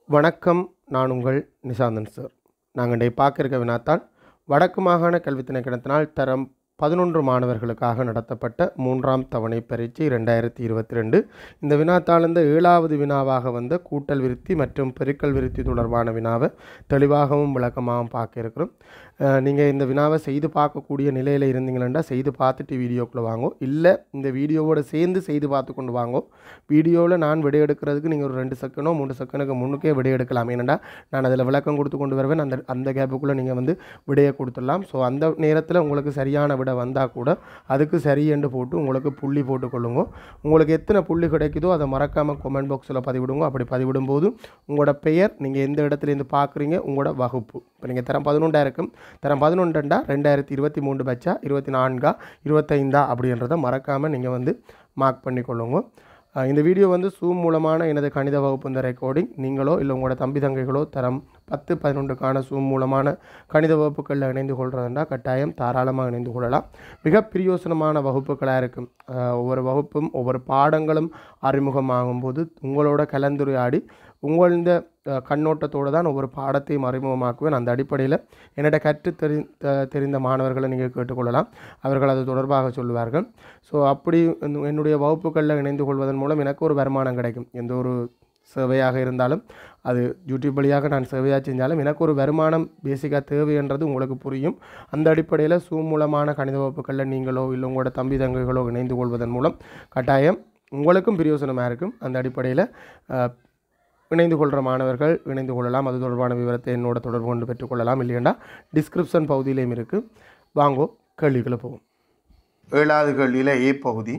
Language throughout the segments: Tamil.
வணக்கம் நான் உங்கள் நிசாந்தன் சார் நாங்கள் இன்றைய பார்க்க இருக்க வினாத்தால் வடக்கு மாகாண கல்வி திணைக்களத்தினால் தரம் பதினொன்று மாணவர்களுக்காக நடத்தப்பட்ட மூன்றாம் தவணை பரீட்சை ரெண்டாயிரத்தி இருபத்தி ரெண்டு இந்த வினாத்தால் இந்த ஏழாவது வினாவாக வந்த கூட்டல் விருத்தி மற்றும் பெருக்கல் விருத்தி தொடர்பான வினாவை தெளிவாகவும் விளக்கமாகவும் பார்க்க இருக்கிறோம் நீங்கள் இந்த வினாவை செய்து பார்க்கக்கூடிய நிலையில் இருந்தீங்களா செய்து பார்த்துட்டு வீடியோக்குள்ளே வாங்கோ இல்லை இந்த வீடியோவோட சேர்ந்து செய்து பார்த்து கொண்டு வாங்கோ வீடியோவில் நான் விடை எடுக்கிறதுக்கு நீங்கள் ஒரு ரெண்டு செகண்டோ மூணு செகண்டுக்கு முன்னுக்கே விடை எடுக்கலாம் ஏனெண்டா நான் அதில் விளக்கம் கொடுத்து கொண்டு வருவேன் அந்த அந்த கேப்புக்குள்ளே நீங்கள் வந்து விடையை கொடுத்துடலாம் ஸோ அந்த நேரத்தில் உங்களுக்கு சரியான விடை வந்தால் கூட அதுக்கு சரி என்று போட்டு உங்களுக்கு புள்ளி போட்டுக்கொள்ளுங்க உங்களுக்கு எத்தனை புள்ளி கிடைக்குதோ அதை மறக்காமல் கமெண்ட் பாக்ஸில் பதிவிடுங்க அப்படி பதிவிடும்போது உங்களோட பெயர் நீங்கள் எந்த இடத்துலேருந்து பார்க்குறீங்க உங்களோட வகுப்பு இப்போ நீங்கள் தரம் பதினொன்றா இருக்கும் தரம் பதினொன்றுண்டா ரெண்டாயிரத்தி இருபத்தி மூன்று பட்சா இருபத்தி நான்கா இருபத்தைந்தா அப்படின்றத மறக்காமல் நீங்கள் வந்து மார்க் பண்ணிக்கொள்ளுங்க அஹ் இந்த வீடியோ வந்து சூம் மூலமான எனது கணித வகுப்பு இந்த ரெக்கார்டிங் நீங்களோ இல்லை உங்களோட தம்பி தங்கைகளோ தரம் பத்து பதினொன்றுக்கான சூம் மூலமான கணித வகுப்புகளில் இணைந்து கொள்றதுண்டா கட்டாயம் தாராளமாக இணைந்து கொள்ளலாம் மிக பிரியோசனமான வகுப்புகளாக இருக்கும் அஹ் ஒவ்வொரு வகுப்பும் ஒவ்வொரு பாடங்களும் அறிமுகமாகும் போது உங்களோட கலந்துரையாடி உங்களந்த அஹ், கண்ணோட்டத்தோடு தான் ஒவ்வொரு பாடத்தையும் அறிமுகமாக்குவேன் அந்த அடிப்படையில் என்னிட கற்று தெரி த- தெரிந்த மாணவர்களை நீங்கள் கேட்டுக்கொள்ளலாம் அவர்கள் அது தொடர்பாக சொல்லுவார்கள் ஸோ அப்படி இந்த- என்னுடைய வகுப்புகளில் இணைந்து கொள்வதன் மூலம் எனக்கு ஒரு வருமானம் கிடைக்கும் எந்த ஒரு சேவையாக இருந்தாலும் அது யூடியூப் வழியாக நான் சேவையாக செஞ்சாலும் எனக்கு ஒரு வருமானம் பேசிக்காக தேவைன்றது உங்களுக்கு புரியும் அந்த அடிப்படையில் சூம் மூலமான கணித வகுப்புகளில் நீங்களோ இல்லை உங்களோட தம்பி தங்கைகளோ இணைந்து கொள்வதன் மூலம் கட்டாயம் உங்களுக்கும் பிரயோசனமாக இருக்கும் அந்த அடிப்படையில் அஹ், இணைந்து கொள்கிற மாணவர்கள் இணைந்து கொள்ளலாம் அது தொடர்பான விவரத்தை என்னோட தொடர்பு கொண்டு பெற்றுக்கொள்ளலாம் இல்லையண்டா டிஸ்கிரிப்ஷன் பகுதியிலையும் இருக்குது வாங்கோ கேள்விகளை போவோம் ஏழாவது கேள்வியில் ஏ பகுதி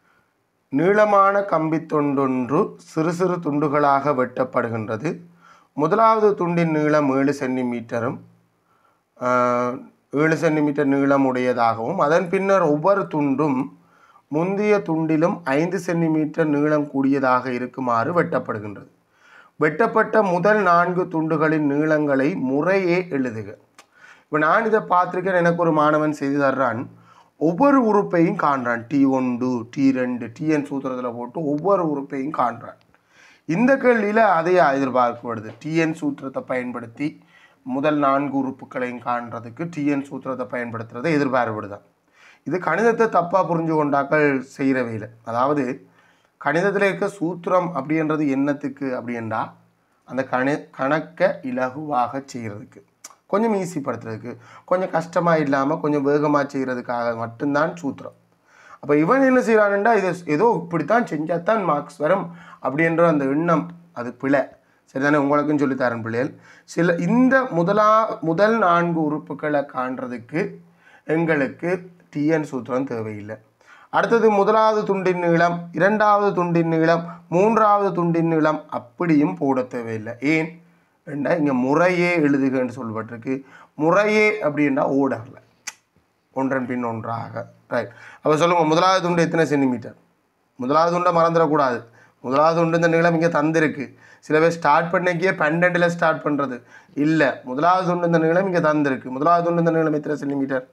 நீளமான கம்பி துண்டொன்று சிறு சிறு துண்டுகளாக வெட்டப்படுகின்றது முதலாவது துண்டின் நீளம் ஏழு சென்டிமீட்டரும் ஆஹ், ஏழு சென்டிமீட்டர் நீளம் உடையதாகவும் அதன் பின்னர் ஒவ்வொரு துண்டும் முந்தைய துண்டிலும் ஐந்து சென்டிமீட்டர் நீளம் கூடியதாக இருக்குமாறு வெட்டப்படுகின்றது வெட்டப்பட்ட முதல் நான்கு துண்டுகளின் நீளங்களை முறையே எழுதுக இப்போ நான் இதை பார்த்துருக்கேன் எனக்கு ஒரு மாணவன் செய்து தர்றான் ஒவ்வொரு உறுப்பையும் காண்றான் டி ஒன்று டி ரெண்டு டிஎன் சூத்திரத்தில் போட்டு ஒவ்வொரு உறுப்பையும் காண்றான் இந்த கேள்வியில் அதையே எதிர்பார்க்கப்படுது டிஎன் சூத்திரத்தை பயன்படுத்தி முதல் நான்கு உறுப்புகளையும் காண்றதுக்கு டிஎன் சூத்திரத்தை பயன்படுத்துறதை எதிர்பார்க்கப்படுதான் இது கணிதத்தை தப்பாக புரிஞ்சு கொண்டாக்கள் செய்கிற வேலை அதாவது கணிதத்தில் இருக்க சூத்திரம் அப்படின்றது என்னத்துக்கு அப்படின்றா அந்த கணி கணக்கை இலகுவாக செய்கிறதுக்கு கொஞ்சம் ஈஸிப்படுத்துறதுக்கு கொஞ்சம் கஷ்டமாக இல்லாமல் கொஞ்சம் வேகமாக செய்கிறதுக்காக மட்டும்தான் சூத்திரம் அப்போ இவன் என்ன செய்கிறான்டா இது ஏதோ இப்படித்தான் செஞ்சால் தான் மார்க்ஸ் வரும் அப்படின்ற அந்த எண்ணம் அது பிழை சரிதானே உங்களுக்கும் சொல்லித்தரேன் பிள்ளைகள் சில இந்த முதலா முதல் நான்கு உறுப்புகளை காண்றதுக்கு எங்களுக்கு டிஎன் சூத்திரம் தேவையில்லை அடுத்தது முதலாவது துண்டின் நீளம் இரண்டாவது துண்டின் நீளம் மூன்றாவது துண்டின் நீளம் அப்படியும் போட தேவையில்லை ஏன் ஏண்டா இங்கே முறையே எழுதுகன்னு சொல்லப்பட்டிருக்கு முறையே அப்படின்னா ஓடரில் ஒன்றன் பின் ஒன்றாக ரைட் அப்போ சொல்லுங்கள் முதலாவது துண்டு எத்தனை சென்டிமீட்டர் முதலாவது துண்டை மறந்துடக்கூடாது முதலாவது துண்டு இந்த நீளம் இங்கே தந்திருக்கு சில பேர் ஸ்டார்ட் பண்ணிக்கே பன்னெண்டில் ஸ்டார்ட் பண்ணுறது இல்லை முதலாவது துண்டு இந்த நீளம் இங்கே தந்திருக்கு முதலாவது துண்டு இந்த நீளம் எத்தனை சென்டிமீட்டர்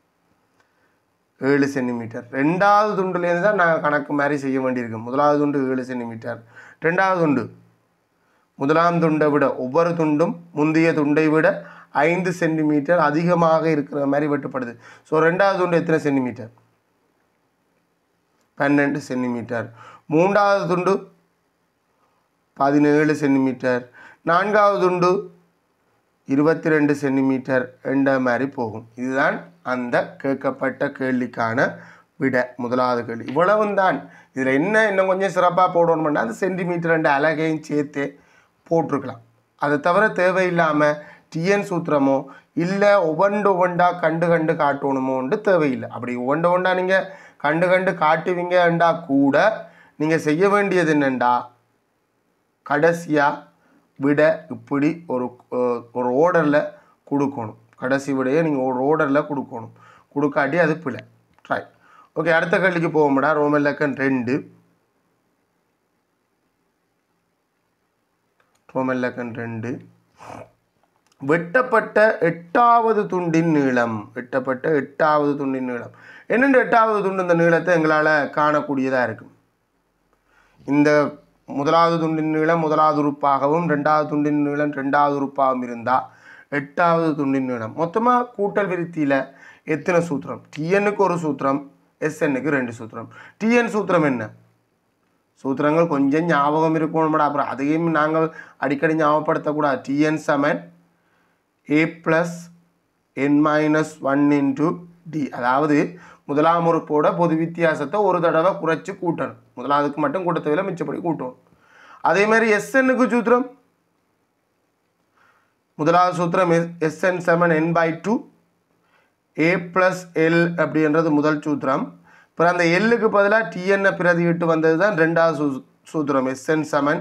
ஏழு சென்டிமீட்டர் ரெண்டாவது துண்டுலேருந்து தான் நான் கணக்கு மாதிரி செய்ய வேண்டியிருக்கு முதலாவது துண்டு ஏழு சென்டிமீட்டர் ரெண்டாவது துண்டு முதலாம் துண்டை விட ஒவ்வொரு துண்டும் முந்தைய துண்டை விட ஐந்து சென்டிமீட்டர் அதிகமாக இருக்கிற மாதிரி வெட்டப்படுது ஸோ ரெண்டாவது துண்டு எத்தனை சென்டிமீட்டர் பன்னெண்டு சென்டிமீட்டர் மூன்றாவது துண்டு பதினேழு சென்டிமீட்டர் நான்காவது துண்டு இருபத்தி ரெண்டு சென்டிமீட்டர் என்ற மாதிரி போகும் இதுதான் அந்த கேட்கப்பட்ட கேள்விக்கான விட முதலாவது கேள்வி இவ்வளவும் தான் இதில் என்ன இன்னும் கொஞ்சம் சிறப்பாக போடணும்னா அந்த சென்டிமீட்டர் ரெண்டு அழகையும் சேர்த்து போட்டிருக்கலாம் அதை தவிர தேவையில்லாமல் டிஎன் சூத்திரமோ இல்லை ஒவ்வொன்று ஒவ்வொன்றா கண்டு கண்டு காட்டணுமோன்ட்டு தேவையில்லை அப்படி ஒவ்வொன்று ஒன்றா நீங்கள் கண்டு கண்டு காட்டுவீங்கண்டா கூட நீங்கள் செய்ய வேண்டியது என்னண்டா கடைசியாக விட இப்படி ஒரு அஹ், ஒரு ஓர்டரில் கொடுக்கணும் கடைசி விடையை நீங்கள் ஒரு ஓர்டரில் கொடுக்கணும் கொடுக்காட்டி அது பிழை ரைட் ஓகே அடுத்த கேள்விக்கு போவோம்டா ரோமன் லக்கன் ரெண்டு ரோமன் லக்கன் ரெண்டு வெட்டப்பட்ட எட்டாவது துண்டின் நீளம் வெட்டப்பட்ட எட்டாவது துண்டின் நீளம் என்னென்று எட்டாவது துண்டு இந்த நீளத்தை எங்களால் காணக்கூடியதாக இருக்கும் இந்த முதலாவது துண்டின் நீளம் முதலாவது உறுப்பாகவும் ரெண்டாவது துண்டின் நீளம் ரெண்டாவது உறுப்பாகவும் இருந்தால் எட்டாவது துண்டின் நீளம் மொத்தமாக கூட்டல் விருத்தியில் எத்தனை சூத்திரம் டிஎன்னுக்கு ஒரு சூத்திரம் எஸ்என்னுக்கு ரெண்டு சூத்திரம் டிஎன் சூத்திரம் என்ன சூத்திரங்கள் கொஞ்சம் ஞாபகம் இருக்கணும்டா அப்புறம் அதையும் நாங்கள் அடிக்கடி ஞாபகப்படுத்தக்கூடாது டிஎன் சமன் A plus N minus one into T அதாவது முதலாம் உறுப்போட பொது வித்தியாசத்தை ஒரு தடவை குறைச்சி கூட்டணும் முதலாவதுக்கு மட்டும் கூட்ட தேவையில்ல மிச்சப்படி கூட்டணும் அதே மாதிரி எஸ்என்னுக்கு சூத்திரம் முதலாவது சூத்திரம் எஸ்என் செவன் N by two A plus L அப்படின்றது முதல் சூத்திரம் அப்புறம் அந்த எல்லுக்கு பதிலாக டிஎன்னை பிரதியிட்டு வந்தது தான் ரெண்டாவது சூ சூத்திரம் எஸ்என் செவன்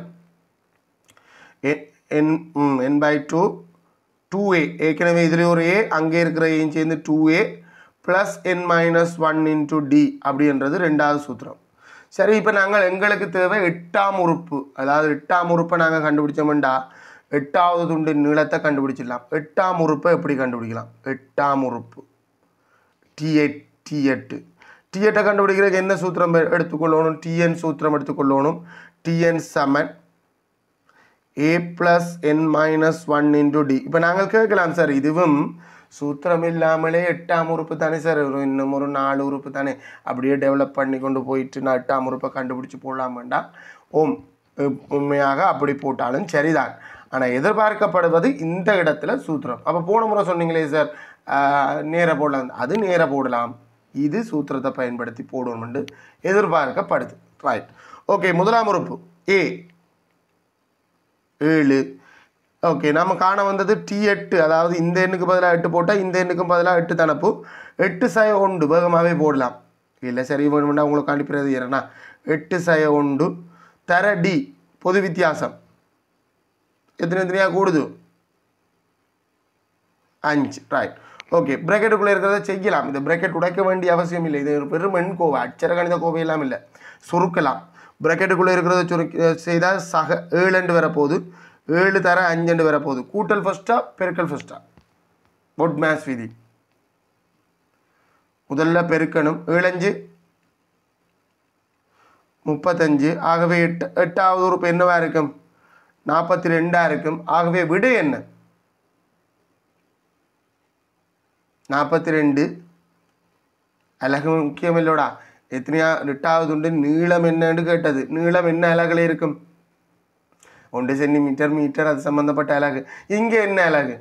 N N by two two A ஏற்கனவே இதில் ஒரு ஏ அங்கே இருக்கிற ஏயும் சேர்ந்து two A plus N minus one into T அப்படின்றது ரெண்டாவது சூத்திரம் சரி இப்போ நாங்கள் எங்களுக்கு தேவை எட்டாம் உறுப்பு அதாவது எட்டாம் உறுப்பை நாங்கள் கண்டுபிடிச்சோம்டா எட்டாவது துண்டின் நீளத்தை கண்டுபிடிச்சிடலாம் எட்டாம் உறுப்பை எப்படி கண்டுபிடிக்கலாம் எட்டாம் உறுப்பு டி எட் டி எட்டு டி எட்டை கண்டுபிடிக்கிறதுக்கு என்ன சூத்திரம் எ- எடுத்துக்கொள்ளணும் டிஎன் சூத்திரம் எடுத்துக்கொள்ளணும் டிஎன் செமன் A plus N minus one into T இப்போ நாங்கள் கேட்கலாம் சார் இதுவும் சூத்திரம் இல்லாமலே எட்டாம் உறுப்பு தானே சார் ஒரு இன்னும் ஒரு நாலு உறுப்பு தானே அப்படியே டெவலப் பண்ணி கொண்டு போயிட்டு நான் எட்டாம் உறுப்பை கண்டுபிடிச்சி போடலாம் வேண்டாம் ஓம் உம், உண்மையாக அப்படி போட்டாலும் சரிதான் ஆனால் எதிர்பார்க்கப்படுவது இந்த இடத்துல சூத்திரம் அப்போ போன முறை சொன்னீங்களே சார் நேர போடலாம் அது நேர போடலாம் இது சூத்திரத்தை பயன்படுத்தி போடணும்னு எதிர்பார்க்கப்படுது ரைட் ஓகே முதலாம் உறுப்பு ஏ ஏழு ஓகே நம்ம காண வந்தது டி எட்டு அதாவது இந்த எண்ணுக்கு பதிலாக எட்டு போட்டால் இந்த எண்ணுக்கும் பதிலாக எட்டு தனப்பு எட்டு சய ஒன்று வேகமாகவே போடலாம் இல்லை சரி வேணும்னா உங்களுக்கு அனுப்பிடுறது ஏன்னா எட்டு சய ஒன்று தர டி பொது வித்தியாசம் எத்தனை எத்தனையாக கூடுது அஞ்சு ரைட் ஓகே ப்ராக்கெட்டுக்குள்ளே இருக்கிறத செய்யலாம் இந்த ப்ராக்கெட் உடைக்க வேண்டிய அவசியம் இல்லை இது ஒரு பெரும் எண் கோவை அச்சர கணித கோவை எல்லாம் இல்லை சுருக்கலாம் ப்ராக்கெட்டுக்குள்ளே இருக்கிறத சுருக்கி செய்தால் சக ஏழுண்டு வரப்போகுது ஏழு தர அஞ்சுண்டு வரப்போகுது கூட்டல் ஃபஸ்ட்டா பெருக்கல் ஃபஸ்ட்டா பொட் மேத்ஸ் விதி முதல்ல பெருக்கணும் ஏழஞ்சு முப்பத்தஞ்சு ஆகவே எட்டு எட்டாவது உறுப்பு என்னவா இருக்கும் நாற்பத்தி ரெண்டாக இருக்கும் ஆகவே விடு என்ன நாற்பத்தி ரெண்டு அழகு முக்கியமில்லோடா எத்தனையா எட்டாவது உண்டு நீளம் என்னன்னு கேட்டது நீளம் என்ன அலகுல இருக்கும் ஒன்று சென்டிமீட்டர் மீட்டர் அது சம்பந்தப்பட்ட அலகு இங்கே என்ன அலகு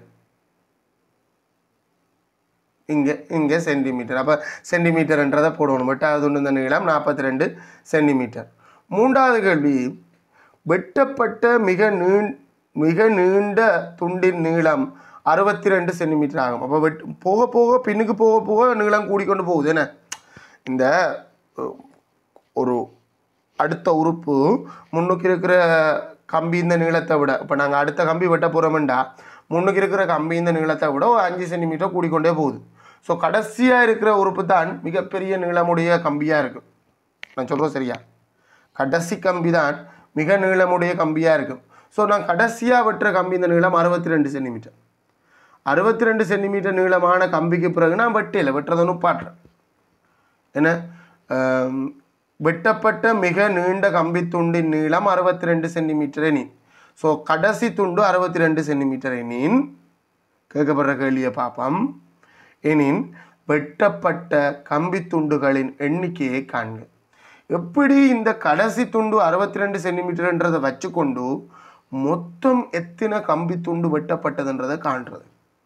இங்கே இங்கே சென்டிமீட்டர் அப்போ சென்டிமீட்டர்ன்றதை போடணும் எட்டாவது ஒன்று இந்த நீளம் நாற்பத்தி ரெண்டு சென்டிமீட்டர் மூன்றாவது கேள்வி வெட்டப்பட்ட மிக நீ மிக நீண்ட துண்டின் நீளம் அறுபத்தி ரெண்டு சென்டிமீட்டர் ஆகும் அப்போ வெட் போக போக பின்னுக்கு போக போக நீளம் கூடிக்கொண்டு போகுது என்ன இந்த அஹ், ஒரு அடுத்த உறுப்பு முன்னுக்கு இருக்கிற கம்பி இந்த நீளத்தை விட இப்போ நாங்கள் அடுத்த கம்பி வெட்ட போகிறோம்டா முன்னுக்கு இருக்கிற கம்பி இந்த நீளத்தை விட ஒரு அஞ்சு சென்டிமீட்டர் கூடிக்கொண்டே போகுது ஸோ கடைசியாக இருக்கிற உறுப்பு தான் மிகப்பெரிய நீளமுடைய கம்பியாக இருக்கும் நான் சொல்கிறேன் சரியா கடைசி கம்பி தான் மிக நீளமுடைய கம்பியாக இருக்கும் ஸோ நான் கடைசியாக வெட்டுற கம்பி இந்த நீளம் அறுபத்தி ரெண்டு சென்டிமீட்டர் அறுபத்தி ரெண்டு சென்டிமீட்டர் நீளமான கம்பிக்கு பிறகு நான் வெட்டையில் வெட்டுறதை நுப்பாட்டுறேன் என்ன ஆம், வெட்டப்பட்ட மிக நீண்ட கம்பி துண்டின் நீளம் அறுபத்தி ரெண்டு சென்டிமீட்டர் எனின் ஸோ கடைசி துண்டு அறுபத்தி ரெண்டு சென்டிமீட்டர் எனின் கேட்கப்படுற கேள்வியை பார்ப்போம் எனின் வெட்டப்பட்ட கம்பி துண்டுகளின் எண்ணிக்கையை காண்க எப்படி இந்த கடைசி துண்டு அறுபத்தி ரெண்டு சென்டிமீட்டர்ன்றதை வச்சுக்கொண்டு மொத்தம் எத்தனை கம்பி துண்டு வெட்டப்பட்டதுன்றதை காண்றது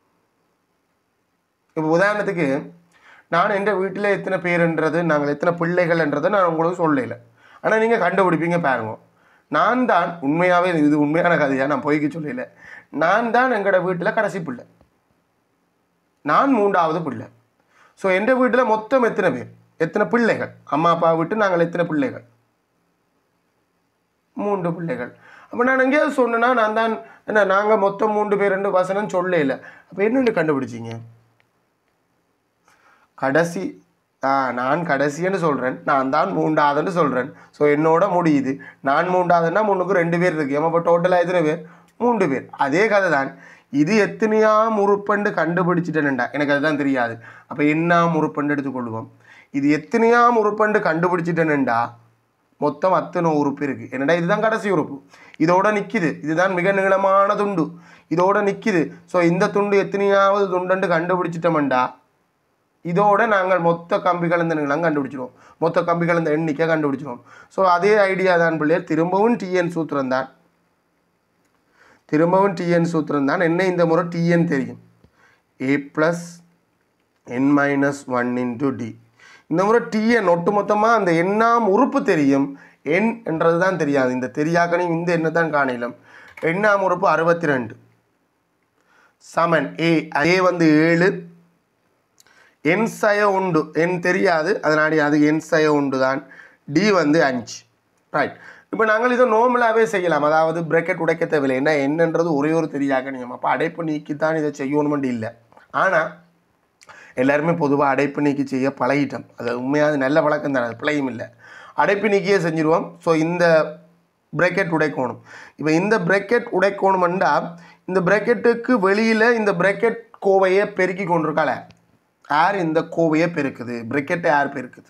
இப்போ உதாரணத்துக்கு நான் எந்த வீட்டில் எத்தனை பேருன்றது நாங்கள் எத்தனை பிள்ளைகள்ன்றதை நான் உங்களுக்கு சொல்லல ஆனால் நீங்கள் கண்டுபிடிப்பீங்க பாருங்க நான் தான் உண்மையாகவே இது உண்மையான கதையாக நான் பொய்க்கு சொல்லல நான் தான் எங்களோட வீட்டில் கடைசி பிள்ளை நான் மூன்றாவது பிள்ளை ஸோ எந்த வீட்டில் மொத்தம் எத்தனை பேர் எத்தனை பிள்ளைகள் அம்மா அப்பா விட்டு நாங்கள் எத்தனை பிள்ளைகள் மூன்று பிள்ளைகள் அப்போ நான் எங்கேயாவது சொன்னேன்னா நான் தான் என்ன நாங்கள் மொத்தம் மூன்று பேர் ரெண்டு வசனம் சொல்லல அப்போ என்னென்னு கண்டுபிடிச்சிங்க கடைசி ஆ நான் கடைசின்னு சொல்கிறேன் நான் தான் மூன்றாவதுன்னு சொல்கிறேன் ஸோ என்னோட முடியுது நான் மூன்றாவதுன்னா முன்னுக்கு ரெண்டு பேர் இருக்கு அப்போ டோட்டலாக எத்தனை பேர் மூன்று பேர் அதே கதை தான் இது எத்தனையா முறுப்பண்டு கண்டுபிடிச்சிட்டேன்டா எனக்கு அதுதான் தெரியாது அப்போ என்ன முறுப்பண்டு எடுத்துக்கொள்வோம் இது எத்தனையா முறுப்பண்டு கண்டுபிடிச்சிட்டேன்டா மொத்தம் அத்தனை உறுப்பு இருக்குது என்னடா இதுதான் கடைசி உறுப்பு இதோட நிற்கிது இதுதான் மிக நீளமான துண்டு இதோட நிற்கிது ஸோ இந்த துண்டு எத்தனையாவது துண்டுன்னு கண்டுபிடிச்சிட்டோம்டா இதோட நாங்கள் மொத்த கம்பி கலந்த நீளம் கண்டுபிடிச்சிடுவோம் மொத்த கம்பி கலந்த எண்ணிக்கை கண்டுபிடிச்சிடுவோம் ஸோ அதே ஐடியா தான் பிள்ளையர் திரும்பவும் டிஎன் சூத்திரம் தான் திரும்பவும் டிஎன் சூத்திரம் தான் என்ன இந்த முறை டிஎன் தெரியும் A plus N minus one into T இந்த முறை டிஎன் ஒட்டுமொத்தமாக அந்த எண்ணாம் உறுப்பு தெரியும் எண் என்றது தான் தெரியாது இந்த தெரியாக்கனையும் இந்த எண்ணை தான் காணலாம் எண்ணாம் உறுப்பு அறுபத்தி ரெண்டு சமன் ஏ ஏ வந்து ஏழு என் சய உண்டு என் தெரியாது அதனாடி அது என் சய உண்டு தான் டி வந்து அஞ்சு ரைட் இப்போ நாங்கள் இதை நோமலாகவே செய்யலாம் அதாவது பிரேக்கெட் உடைக்க தேவையில்லை என்ன என்னன்றது ஒரே ஒரு தெரியாக்க நீங்கள் அப்போ அடைப்பு நீக்கித்தான் இதை செய்யணுமெண்டு இல்லை ஆனால் எல்லாருமே பொதுவாக அடைப்பு நீக்கி செய்ய பழகிட்டோம் அது உண்மையாக நல்ல பழக்கம் தானே அது பிழையும் இல்லை அடைப்பு நீக்கியே செஞ்சிருவோம் ஸோ இந்த பிரேக்கெட் உடைக்கணும் இப்போ இந்த பிரேக்கெட் உடைக்கணுமெண்டா இந்த பிரேக்கெட்டுக்கு வெளியில் இந்த பிரேக்கெட் கோவையை பெருக்கி கொண்டிருக்கால யார் இந்த கோவையை பெருக்குது பிரேக்கெட்டை யார் பெருக்குது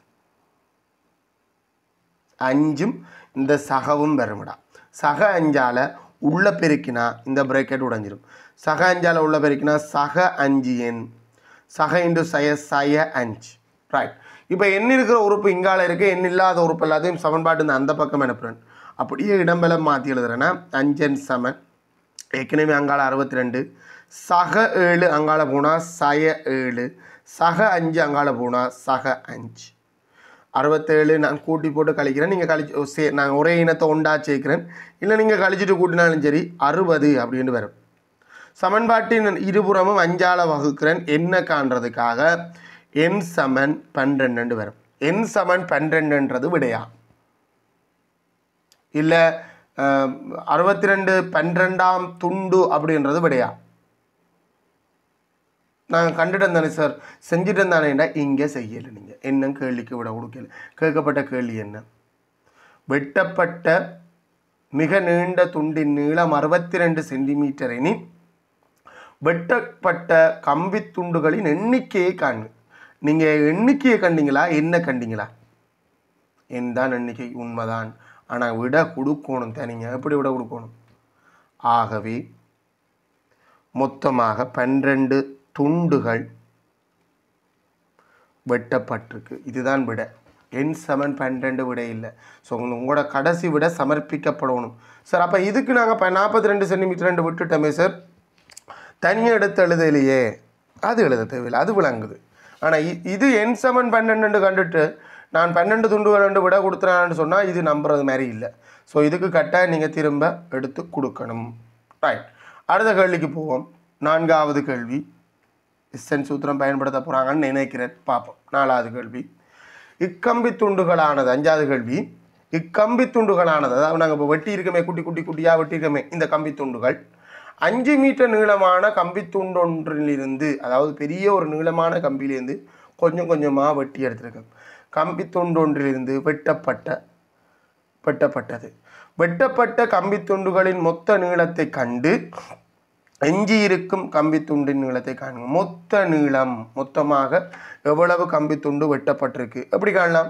அஞ்சும் இந்த சகவும் வரும்டா சக அஞ்சால உள்ள பெருக்கினா இந்த பிரேக்கெட் உடைஞ்சிரும் சக அஞ்சால உள்ள பெருக்கினா சக அஞ்சு எண் சக இன்டு சய சய அஞ்சு ரைட் இப்போ எண் இருக்கிற உறுப்பு இங்கால இருக்குது எண் இல்லாத உறுப்பு எல்லாத்தையும் சமன்பாட்டு இந்த அந்த பக்கம் அனுப்புகிறேன் அப்படியே இடம்பெல்லாம் மாற்றி எழுதுறேன்னா அஞ்சன் சமன் ஏற்கனவே அங்கால அறுபத்தி ரெண்டு சக ஏழு அங்கால போனால் சய ஏழு சக அஞ்சு அங்கால போனால் சக அஞ்சு அறுபத்தேழு நான் கூட்டி போட்டு கழிக்கிறேன் நீங்கள் கழிச்சு சே நான் ஒரே இனத்தை ஒண்டா சேர்க்கிறேன் இல்லை நீங்கள் கழிச்சிட்டு கூட்டினாலும் சரி அறுபது அப்படின்னு வரும் சமன்பாட்டின் இருபுறமும் அஞ்சால வகுக்கிறேன் என்ன காண்றதுக்காக என் சமன் பன்னிரெண்டு வரும் என் சமன் பன்னிரெண்டுன்றது விடையா இல்லை அறுபத்தி ரெண்டு பன்னிரெண்டாம் துண்டு அப்படின்றது விடையா நான் கண்டுட்டேன் தானே சார் செஞ்சுட்டேன் தானேண்டா இங்கே செய்யலை நீங்கள் என்ன கேள்விக்கு விட கொடுக்கல கேட்கப்பட்ட கேள்வி என்ன வெட்டப்பட்ட மிக நீண்ட துண்டின் நீளம் அறுபத்தி ரெண்டு சென்டிமீட்டர் எனின் வெட்டப்பட்ட கம்பி துண்டுகளின் எண்ணிக்கையை காண்க நீங்கள் எண்ணிக்கையை கண்டீங்களா என்ன கண்டீங்களா என் தான் எண்ணிக்கை உண்மைதான் ஆனால் விட கொடுக்கணும் தனிங்க எப்படி விட கொடுக்கணும் ஆகவே மொத்தமாக பன்னிரண்டு துண்டுகள் வெட்டப்பட்டிருக்கு இதுதான் விட என் செவன் பன்னிரெண்டு விட இல்லை ஸோ உங்களோட கடைசி விட சமர்ப்பிக்கப்படணும் சார் அப்போ இதுக்கு நாங்கள் இப்போ நாற்பத்தி ரெண்டு சென்டிமீட்டர் ரெண்டு விட்டுட்டோமே சார் தனியாக எடுத்து எழுதலையே அது எழுத தேவையில்லை அது விளங்குது ஆனால் இது என் செவன் பன்னெண்டு கண்டுட்டு நான் பன்னெண்டு துண்டுகள் ரெண்டு விட கொடுத்துறான்னு சொன்னால் இது நம்புறது மாதிரி இல்லை ஸோ இதுக்கு கட்டாயம் நீங்கள் திரும்ப எடுத்து கொடுக்கணும் ரைட் அடுத்த கேள்விக்கு போவோம் நான்காவது கேள்வி இஸ்ஸன் சூத்திரம் பயன்படுத்த போகிறாங்கன்னு நினைக்கிறேன் பார்ப்போம் நாலாவது கேள்வி இக்கம்பி துண்டுகளானது அஞ்சாவது கேள்வி இக்கம்பி துண்டுகளானது அதாவது நாங்கள் இப்போ வெட்டி இருக்கமே குட்டி குட்டி குட்டியாக வெட்டியிருக்கமே இந்த கம்பி துண்டுகள் அஞ்சு மீட்டர் நீளமான கம்பி துண்டு ஒன்றிலிருந்து அதாவது பெரிய ஒரு நீளமான கம்பியிலேருந்து கொஞ்சம் கொஞ்சமாக வெட்டி எடுத்திருக்கேன் கம்பி துண்டு ஒன்றிலிருந்து வெட்டப்பட்ட வெட்டப்பட்டது வெட்டப்பட்ட கம்பி துண்டுகளின் மொத்த நீளத்தை கண்டு எஞ்சி இருக்கும் கம்பி துண்டின் நீளத்தை காணுங்க மொத்த நீளம் மொத்தமாக எவ்வளவு கம்பி துண்டு வெட்டப்பட்டிருக்கு எப்படி காணலாம்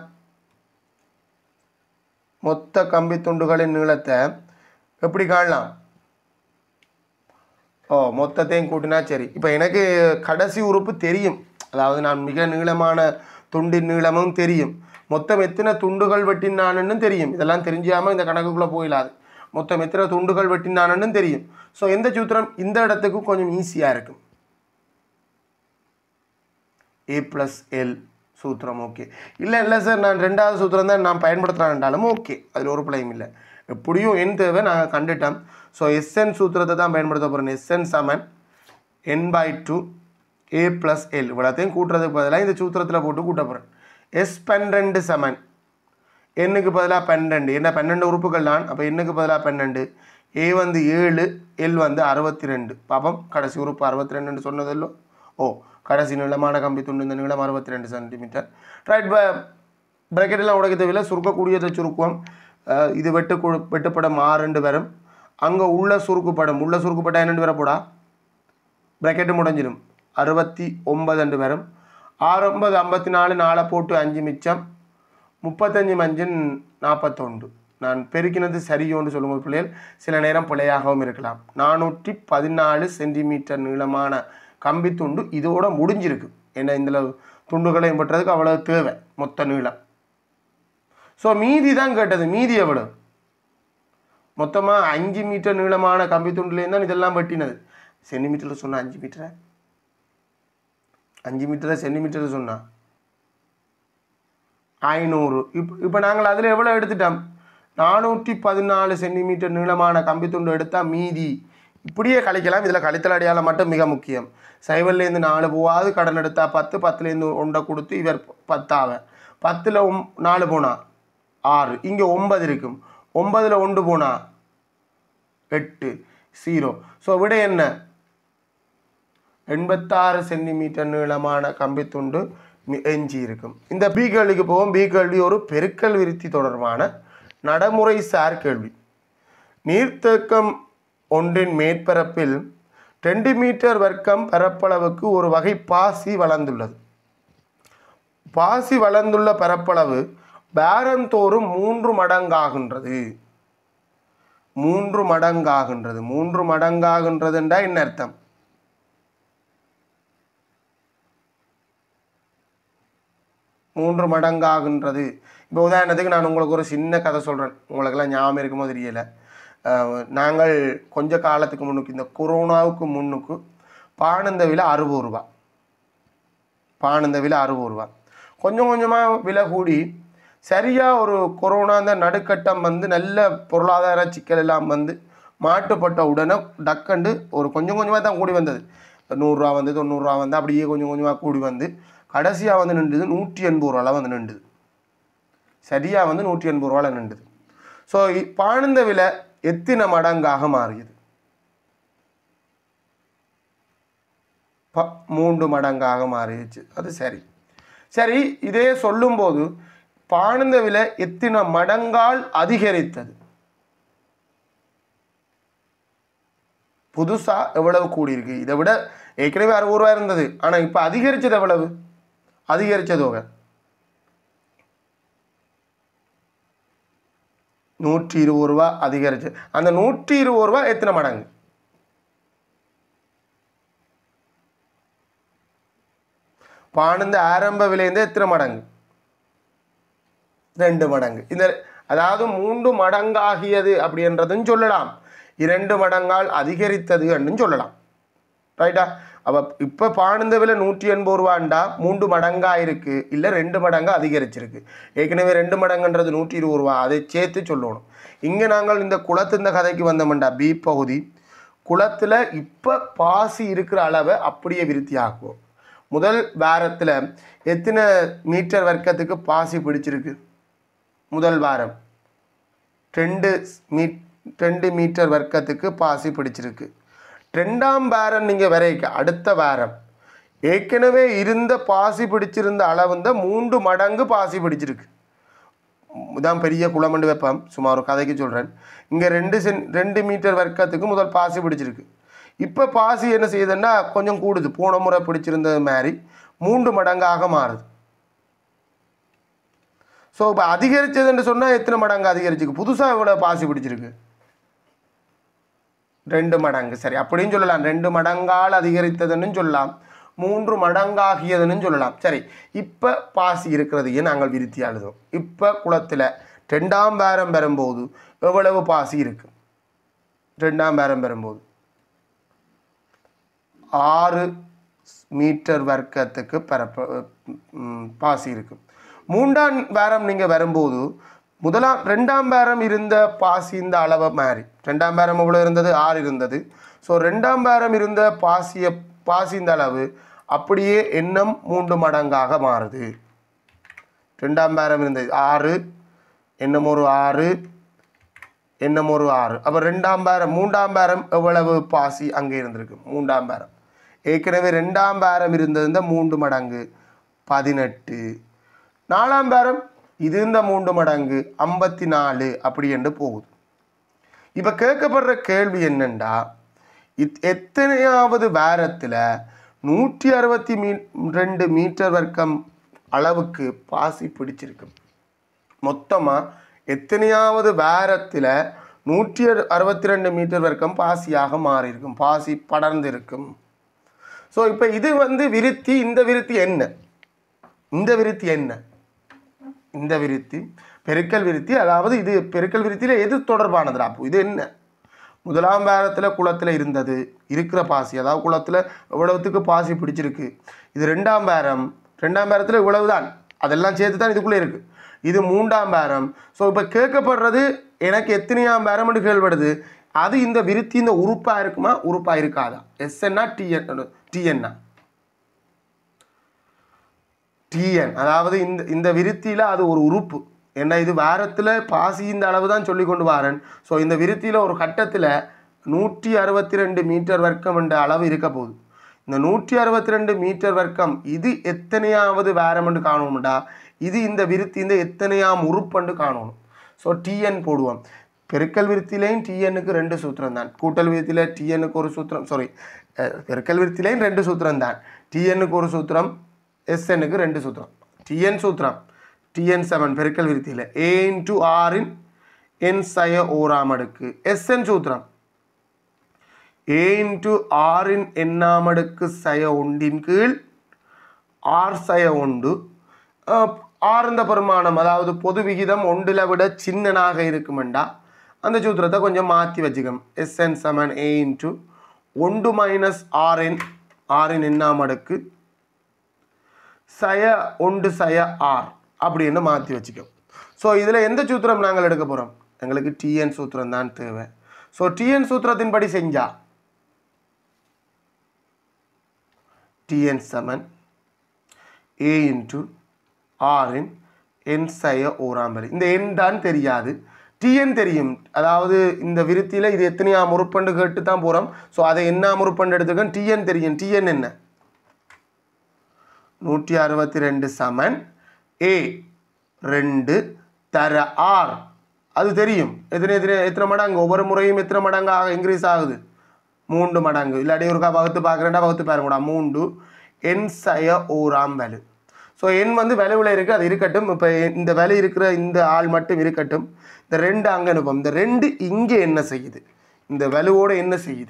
மொத்த கம்பி துண்டுகளின் நீளத்தை எப்படி காணலாம் ஓ மொத்தத்தையும் கூட்டினா சரி இப்போ எனக்கு கடைசி உறுப்பு தெரியும் அதாவது நான் மிக நீளமான துண்டின் நீளமும் தெரியும் மொத்தம் எத்தனை துண்டுகள் வெட்டினானுன்னு தெரியும் இதெல்லாம் தெரிஞ்சாமல் இந்த கணக்குக்குள்ளே போயிடாது மொத்தம் எத்தனை துண்டுகள் வெட்டினானுன்னு தெரியும் ஸோ எந்த சூத்திரம் இந்த இடத்துக்கு கொஞ்சம் ஈஸியாக இருக்கும் ஏ ப்ளஸ் எல் சூத்திரம் ஓகே இல்லை இல்லை சார் நான் ரெண்டாவது சூத்திரம் தான் நான் பயன்படுத்துகிறான்டாலும் ஓகே அதில் ஒரு பிழையும் இல்லை எப்படியும் என் தேவை நாங்கள் கண்டுட்டோம் ஸோ எஸ்என் சூத்திரத்தை தான் பயன்படுத்த போகிறேன் எஸ்என் சமன் N by two A plus L இவ்வளோத்தையும் கூட்டுறதுக்கு பதிலாக இந்த சூத்திரத்தில் போட்டு கூட்ட போகிறேன் எஸ் பன்னிரெண்டு சமன் எண்ணுக்கு பதிலாக பன்னெண்டு என்ன பன்னெண்டு உறுப்புகள் தான் அப்போ எண்ணுக்கு பதிலாக பன்னெண்டு ஏ வந்து ஏழு எல் வந்து அறுபத்தி ரெண்டு பாப்போம் கடைசி உறுப்பு அறுபத்தி ரெண்டுன்னு சொன்னதில்லோ ஓ கடைசி நீளமான கம்பி துண்டு இந்த நீளம் அறுபத்தி ரெண்டு சென்டிமீட்டர் ரைட் பிரக்கெட்டெல்லாம் உடைக்க தேவையில்லை சுருக்கக்கூடியதை சுருக்குவோம் அஹ் இது வெட்டு கு- வெட்டுப்படம் ஆறு ரெண்டு வரும் அங்கே உள்ள சுருக்குப்படம் உள்ள சுருக்குப்படம் என்னென்று வரப்போடா ப்ராக்கெட்டு முடிஞ்சிடும் அறுபத்தி ஒன்பது ரெண்டு வரும் ஆறு ஒன்பது ஐம்பத்தி நாலு நாலை போட்டு அஞ்சு மிச்சம் முப்பத்தஞ்சு மஞ்சின் நாற்பத்தொண்டு நான் பெருக்கினது சரியோன்னு சொல்லுங்கள் பிள்ளைகள் சில நேரம் பிழையாகவும் இருக்கலாம் நானூற்றி பதினாலு சென்டிமீட்டர் நீளமான கம்பி துண்டு இதோட முடிஞ்சிருக்கு ஏன்னா இதில் துண்டுகளை பட்டுறதுக்கு அவ்வளோ தேவை மொத்த நீளம் ஸோ மீதி தான் கேட்டது மீதி எவ்வளவு மொத்தமாக அஞ்சு மீட்டர் நீளமான கம்பி துண்டுலேருந்து தான் இதெல்லாம் வெட்டினது சென்டிமீட்டரில் சொன்ன அஞ்சு மீட்டரை அஞ்சு மீட்டரை சென்டிமீட்டர் சொன்னா ஐநூறு இப்போ இப்போ நாங்கள் அதில் எவ்வளோ எடுத்துட்டோம் நானூற்றி பதினாலு சென்டிமீட்டர் நீளமான கம்பி துண்டு எடுத்தால் மீதி இப்படியே கழிக்கலாம் இதில் கழித்தல் அடையாளம் மட்டும் மிக முக்கியம் சைவல்லேருந்து நாலு போவாது கடன் எடுத்தால் பத்து பத்துலேருந்து ஒன்றை கொடுத்து இவர் பத்தாவ பத்தில் ஒம் நாலு போனா ஆறு இங்கே ஒன்பது இருக்கும் ஒன்பதில் ஒன்று போனா எட்டு ஜீரோ ஸோ விட என்ன எண்பத்தாறு சென்டிமீட்டர் நீளமான கம்பித்துண்டு மி- எஞ்சி இருக்கும் இந்த பி கேள்விக்கு போவோம் பி கேள்வி ஒரு பெருக்கல் விருத்தி தொடர்பான நடைமுறை சார் கேள்வி நீர்த்தேக்கம் ஒன்றின் மேற்பரப்பில் ரெண்டு மீட்டர் வர்க்கம் பரப்பளவுக்கு ஒரு வகை பாசி வளர்ந்துள்ளது பாசி வளர்ந்துள்ள பரப்பளவு பேரந்தோறும் மூன்று மடங்காகின்றது மூன்று மடங்காகின்றது மூன்று மடங்காகின்றதுன்றா என்ன அர்த்தம் மூன்று மடங்காகின்றது இப்போ உதாரணத்துக்கு நான் உங்களுக்கு ஒரு சின்ன கதை சொல்கிறேன் உங்களுக்கெல்லாம் ஞாபகம் இருக்குமோ தெரியல அஹ், நாங்கள் கொஞ்ச காலத்துக்கு முன்னுக்கு இந்த கொரோனாவுக்கு முன்னுக்கு பானந்த விலை அறுபது ரூபா பானந்த விலை அறுபது ரூபா கொஞ்சம் கொஞ்சமாக விலை கூடி சரியாக ஒரு கொரோனா இந்த நடுக்கட்டம் வந்து நல்ல பொருளாதார சிக்கல் எல்லாம் வந்து மாட்டுப்பட்ட உடனே டக்கண்டு ஒரு கொஞ்சம் கொஞ்சமாக தான் கூடி வந்தது நூறுரூவா வந்து தொண்ணூறுரூவா வந்து அப்படியே கொஞ்சம் கொஞ்சமாக கூடி வந்து கடைசியாக வந்து நின்றுது நூற்றி எண்பது ரூபாவில் வந்து நின்றுது சரியாக வந்து நூற்றி எண்பது ரூபாவில் நின்றுது ஸோ பானந்த விலை எத்தனை மடங்காக மாறியது ப மூன்று மடங்காக மாறிடுச்சு அது சரி சரி இதே சொல்லும்போது பானந்த விலை எத்தனை மடங்கால் அதிகரித்தது புதுசா எவ்வளவு கூடியிருக்கு இதை விட ஏற்கனவே அறுபது ரூபா இருந்தது ஆனால் இப்போ அதிகரிச்சது எவ்வளவு அதிகரிச்ச தொகை நூற்றி இருபது ரூபா அதிகரிச்சு அந்த நூற்றி இருபது ரூபா எத்தனை மடங்கு பானந்த ஆரம்ப விலைந்து எத்தனை மடங்கு ரெண்டு மடங்கு இந்த அதாவது மூன்று மடங்காகியது அப்படின்றதும் சொல்லலாம் இரண்டு மடங்கால் அதிகரித்தது என்றும் சொல்லலாம் ரைட்டா அப்போ இப்போ பாணுந்த விலை நூற்றி எண்பது ரூபாண்டா மூன்று மடங்கா இருக்கு இல்லை ரெண்டு மடங்கா அதிகரிச்சிருக்கு ஏற்கனவே ரெண்டு மடங்குன்றது நூற்றி இருபது ரூபா அதை சேர்த்து சொல்லணும் இங்கே நாங்கள் இந்த குளத்து இந்த கதைக்கு வந்தோம்டா பி பகுதி குளத்தில் இப்போ பாசி இருக்கிற அளவை அப்படியே விருத்தி ஆக்குவோம் முதல் வாரத்தில் எத்தனை மீட்டர் வர்க்கத்துக்கு பாசி பிடிச்சிருக்கு முதல் வாரம் ரெண்டு மீ ரெண்டு மீட்டர் வர்க்கத்துக்கு பாசி பிடிச்சிருக்கு ரெண்டாம் வாரம் நீங்கள் வரைக்க அடுத்த வாரம் ஏற்கனவே இருந்த பாசி பிடிச்சிருந்த அளவு தான் மூன்று மடங்கு பாசி பிடிச்சிருக்கு இதான் பெரிய குளமண்டு வைப்பம் சும்மா ஒரு கதைக்கு சொல்கிறேன் இங்கே ரெண்டு சென் ரெண்டு மீட்டர் வர்க்கத்துக்கு முதல் பாசி பிடிச்சிருக்கு இப்போ பாசி என்ன செய்யுதுன்னா கொஞ்சம் கூடுது போன முறை பிடிச்சிருந்தது மாதிரி மூன்று மடங்காக மாறுது ஸோ இப்போ அதிகரிச்சதுன்னு சொன்னால் எத்தனை மடங்கு அதிகரிச்சிருக்கு புதுசாக எவ்வளோ பாசி பிடிச்சிருக்கு ரெண்டு மடங்கு சரி அப்படின்னு சொல்லலாம் ரெண்டு மடங்கால் அதிகரித்ததுன்னு சொல்லலாம் மூன்று மடங்காகியதுன்னு சொல்லலாம் சரி இப்போ பாசி இருக்கிறதையே நாங்கள் விருத்தி எழுதுவோம் இப்போ குளத்தில் ரெண்டாம் பேரம் பெறும்போது எவ்வளவு பாசி இருக்கு ரெண்டாம் பேரம் பெறும்போது ஆறு மீட்டர் வர்க்கத்துக்கு பரப்ப ம், பாசி இருக்கும் மூன்றாம் பேரம் நீங்கள் வரும்போது முதலாம் ரெண்டாம் பேரம் இருந்த பாசி இந்த அளவை மாறி ரெண்டாம் பேரம் எவ்வளோ இருந்தது ஆறு இருந்தது ஸோ ரெண்டாம் பேரம் இருந்த பாசிய பாசி இந்த அளவு அப்படியே எண்ணம் மூன்று மடங்காக மாறுது ரெண்டாம் பேரம் இருந்தது ஆறு எண்ணம் ஒரு ஆறு எண்ணம் ஒரு ஆறு அப்போ ரெண்டாம் பேரம் மூன்றாம் பேரம் எவ்வளவு பாசி அங்கே இருந்திருக்கு மூன்றாம் பேரம் ஏற்கனவே ரெண்டாம் பேரம் இருந்தது இந்த மூன்று மடங்கு பதினெட்டு நாலாம் பேரம் இது இந்த மூன்று மடங்கு ஐம்பத்தி நாலு அப்படி என்று போகுது இப்போ கேட்கப்படுற கேள்வி என்னண்டா இத் எத்தனையாவது வாரத்தில் நூற்றி அறுபத்தி மீ ரெண்டு மீட்டர் வர்க்கம் அளவுக்கு பாசி பிடிச்சிருக்கு மொத்தமாக எத்தனையாவது வாரத்தில் நூற்றி அறுபத்தி ரெண்டு மீட்டர் வரைக்கும் பாசியாக மாறி இருக்கும் பாசி படர்ந்து இருக்கும் ஸோ இப்போ இது வந்து விருத்தி இந்த விருத்தி என்ன இந்த விருத்தி என்ன இந்த விருத்தி பெருக்கல் விருத்தி அதாவது இது பெருக்கல் விருத்தியில் எது தொடர்பானதுடா அப்போ இது என்ன முதலாம் வாரத்தில் குளத்தில் இருந்தது இருக்கிற பாசி அதாவது குளத்தில் இவ்வளவுத்துக்கு பாசி பிடிச்சிருக்கு இது ரெண்டாம் வாரம் ரெண்டாம் வாரத்தில் இவ்வளவுதான் அதெல்லாம் சேர்த்து தான் இதுக்குள்ளே இருக்குது இது மூன்றாம் வாரம் ஸோ இப்போ கேட்கப்படுறது எனக்கு எத்தனையாம் வாரம்னு கேள்விப்படுது அது இந்த விருத்தி இந்த உறுப்பாக இருக்குமா உறுப்பாக இருக்காதா எஸ்என்னா டிஎன் டிஎன்னா டிஎன் அதாவது இந்த இந்த விருத்தியில் அது ஒரு உறுப்பு ஏன்னா இது வாரத்தில் பாசி இந்த அளவு தான் சொல்லி கொண்டு வரேன் ஸோ இந்த விருத்தியில் ஒரு கட்டத்தில் நூற்றி அறுபத்தி ரெண்டு மீட்டர் வர்க்கம் என்ற அளவு இருக்க போகுது இந்த நூற்றி அறுபத்தி ரெண்டு மீட்டர் வர்க்கம் இது எத்தனையாவது வாரம்னு காணணும்டா இது இந்த விருத்தி இந்த எத்தனையாம் உறுப்புன்னு காணணும் ஸோ டிஎன் போடுவோம் பெருக்கல் விருத்திலையும் டிஎன்னுக்கு ரெண்டு சூத்திரம் தான் கூட்டல் விருத்தியில் டிஎன்னுக்கு ஒரு சூத்திரம் சாரி பெருக்கல் விருத்திலையும் ரெண்டு சூத்திரம் தான் டிஎன்னுக்கு ஒரு சூத்திரம் எஸ்என்னுக்கு ரெண்டு சூத்திரம் டிஎன் சூத்திரம் டிஎன் செவன் பெருக்கல் விருத்தியில் ஏ இன்டு ஆரின் என் சய ஓராம் அடுக்கு எஸ்என் சூத்திரம் ஏ இன்டு ஆரின் எண்ணாம் அடுக்கு சய ஒன்றின் கீழ் ஆர் சய ஒன்று அஹ், ஆர்ந்த பெருமானம் அதாவது பொது விகிதம் ஒன்றில் விட சின்னனாக இருக்குமெண்டா அந்த சூத்திரத்தை கொஞ்சம் மாற்றி வச்சுக்கணும் எஸ்என் செவன் ஏ இன்டு ஒன்று மைனஸ் ஆர்என் ஆரின் எண்ணாம் அடுக்கு சய ஒன்று சய ஆர் அப்படின்னு மாற்றி வச்சுக்கோம் ஸோ இதில் எந்த சூத்திரம் நாங்கள் எடுக்க போகிறோம் எங்களுக்கு டிஎன் சூத்திரம் தான் தேவை ஸோ டிஎன் சூத்திரத்தின்படி செஞ்சா டிஎன் செவன் ஏ இன்ட்டு ஆரின் என் சய ஓராம்பரி இந்த எண் தான் தெரியாது டிஎன் தெரியும் அதாவது இந்த விருத்தியில் இது எத்தனையா முறுப்பண்டு கேட்டு தான் போகிறோம் ஸோ அதை என்ன முறுப்பண்டு எடுத்துக்கோம் டிஎன் தெரியும் டிஎன் என்ன நூற்றி அறுபத்தி ரெண்டு சமன் ஏ ரெண்டு தர ஆர் அது தெரியும் எத்தனை எத்தனை எத்தனை மடங்கு ஒவ்வொரு முறையும் எத்தனை மடங்கு ஆக இன்க்ரீஸ் ஆகுது மூன்று மடங்கு இல்லாட்டி ஒருக்கா வகுத்து பார்க்குறேன்டா வகுத்து பாருங்கடா மூன்று என் சய ஓராம் வேலு ஸோ எண் வந்து விளைவுல இருக்குது அது இருக்கட்டும் இப்போ இந்த விலை இருக்கிற இந்த ஆள் மட்டும் இருக்கட்டும் இந்த ரெண்டு அங்கே அனுப்போம் இந்த ரெண்டு இங்கே என்ன செய்யுது இந்த வலுவோட என்ன செய்யுது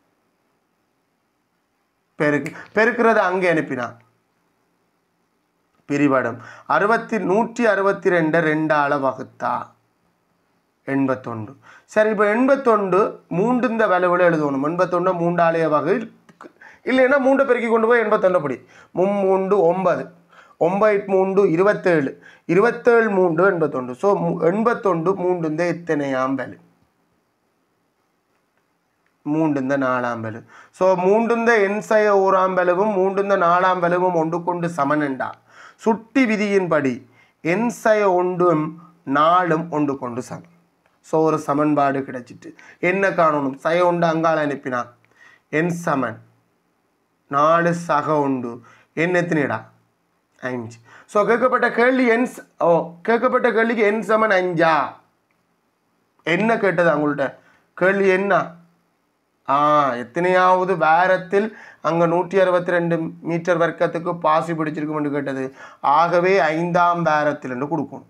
பெருக்கு பெருக்கிறது அங்கே அனுப்பினான் பிரிவடம் அறுபத்தி நூற்றி அறுபத்தி ரெண்டை ரெண்டால வகுத்தா எண்பத்தொண்டு சரி இப்போ எண்பத்தொண்டு மூன்று இந்த விளைவுல எழுதணும் எண்பத்தொண்டு மூண்டாலய வகை இல்லைன்னா மூண்டை பெருக்கி கொண்டு போய் எண்பத்தொண்டு படி மும்மூண்டு ஒன்பது ஒன்பது மூண்டு இருபத்தேழு இருபத்தேழு மூன்று எண்பத்தொண்டு ஸோ எண்பத்தொண்டு மூண்டுந்த எத்தனையாம் வேலு மூண்டுந்த நாலாம் வேலு ஸோ மூண்டுந்த எண்சய ஓராம் வேலுவும் மூண்டுந்த நாலாம் வேலுவும் ஒன்று கொண்டு சமனண்டா சுட்டி விதியின்படி எண்சய ஒன்றும் நாலும் ஒன்று கொண்டு சமன் ஸோ ஒரு சமன்பாடு கிடைச்சிட்டு என்ன காணணும் சய உண்டு அங்கால அனுப்பினான் என் சமன் நாலு சக உண்டு என் எத்தனைடா அஞ்சு ஸோ கேட்கப்பட்ட கேள்வி என் ச- ஓ கேட்கப்பட்ட கேள்விக்கு என் சமன் அஞ்சா என்ன கேட்டது அவங்கள்ட்ட கேள்வி என்ன ஆ எத்தனையாவது வாரத்தில் அங்கே நூற்றி அறுபத்தி ரெண்டு மீட்டர் வர்க்கத்துக்கு பாசி பிடிச்சிருக்கும்னு கேட்டது ஆகவே ஐந்தாம் வாரத்தில் என்று கொடுக்கணும்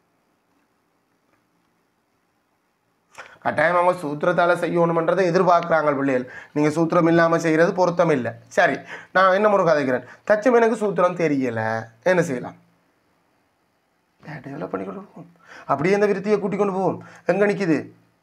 கட்டாயம் அவங்க சூத்திரத்தால் செய்யணுமன்றதை எதிர்பார்க்குறாங்க பிள்ளைகள் நீங்கள் சூத்திரம் இல்லாமல் செய்கிறது பொருத்தம் இல்லை சரி நான் என்ன முறை கதைக்கிறேன் தச்சம் எனக்கு சூத்திரம் தெரியலை என்ன செய்யலாம் டெவலப் பண்ணி கொண்டு போவோம் அப்படியே அந்த விருத்தியை கூட்டி கொண்டு போவோம் எங்கே நிற்கிது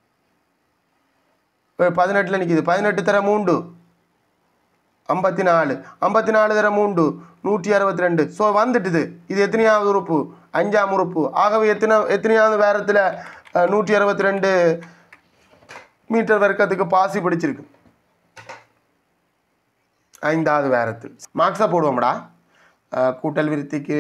பதினெட்டில் நிற்கிது பதினெட்டு தர மூண்டு ஐம்பத்தி நாலு ஐம்பத்தி நாலு தர மூண்டு நூற்றி அறுபத்தி ரெண்டு ஸோ வந்துட்டுது இது எத்தனையாவது உறுப்பு அஞ்சாம் உறுப்பு ஆகவே எத்தனை எத்தனையாவது வேரத்தில் நூற்றி அறுபத்தி ரெண்டு மீட்டர் வர்க்கத்துக்கு பாசி பிடிச்சிருக்கு ஐந்தாவது வேரத்தில் மார்க்ஸை போடுவோம்டா அஹ், கூட்டல் விருத்திக்கு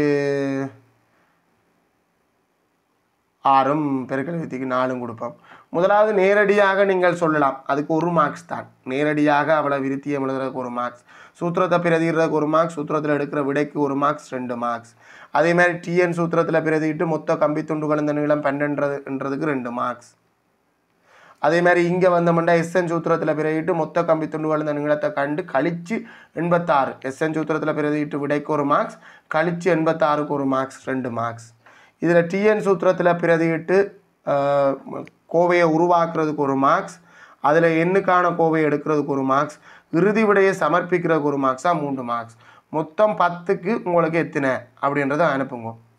ஆறும் பெருக்கல் விருத்திக்கு நாலும் கொடுப்போம் முதலாவது நேரடியாக நீங்கள் சொல்லலாம் அதுக்கு ஒரு மார்க்ஸ் தான் நேரடியாக அவளை விருத்தியை எழுதுறதுக்கு ஒரு மார்க்ஸ் சூத்திரத்தை பிரதிடுறதுக்கு ஒரு மார்க்ஸ் சூத்திரத்தில் எடுக்கிற விடைக்கு ஒரு மார்க்ஸ் ரெண்டு மார்க்ஸ் அதே மாதிரி டிஎன் சூத்திரத்தில் பிரதிட்டு மொத்த கம்பி துண்டுகள் இந்த நீளம் பன்னெண்டுன்றதுக்கு ரெண்டு மார்க்ஸ் அதே மாதிரி இங்கே வந்தோம்னா எஸ்என் சூத்திரத்தில் பிறகிட்டு மொத்த கம்பி துண்டுகள் இந்த நீளத்தை கண்டு கழிச்சு எண்பத்தாறு எஸ்என் சூத்திரத்தில் பிரதிட்டு விடைக்கு ஒரு மார்க்ஸ் கழிச்சு எண்பத்தாறுக்கு ஒரு மார்க்ஸ் ரெண்டு மார்க்ஸ் இதில் டிஎன் சூத்திரத்தில் பிரதியிட்டு அஹ், கோவையை உருவாக்குறதுக்கு ஒரு மார்க்ஸ் அதில் எண்ணுக்கான கோவையை எடுக்கிறதுக்கு ஒரு மார்க்ஸ் இறுதி விடையை சமர்ப்பிக்கிறதுக்கு ஒரு மார்க்ஸாக மூன்று மார்க்ஸ் மொத்தம் பத்துக்கு உங்களுக்கு எத்தனை அப்படின்றத அனுப்புங்க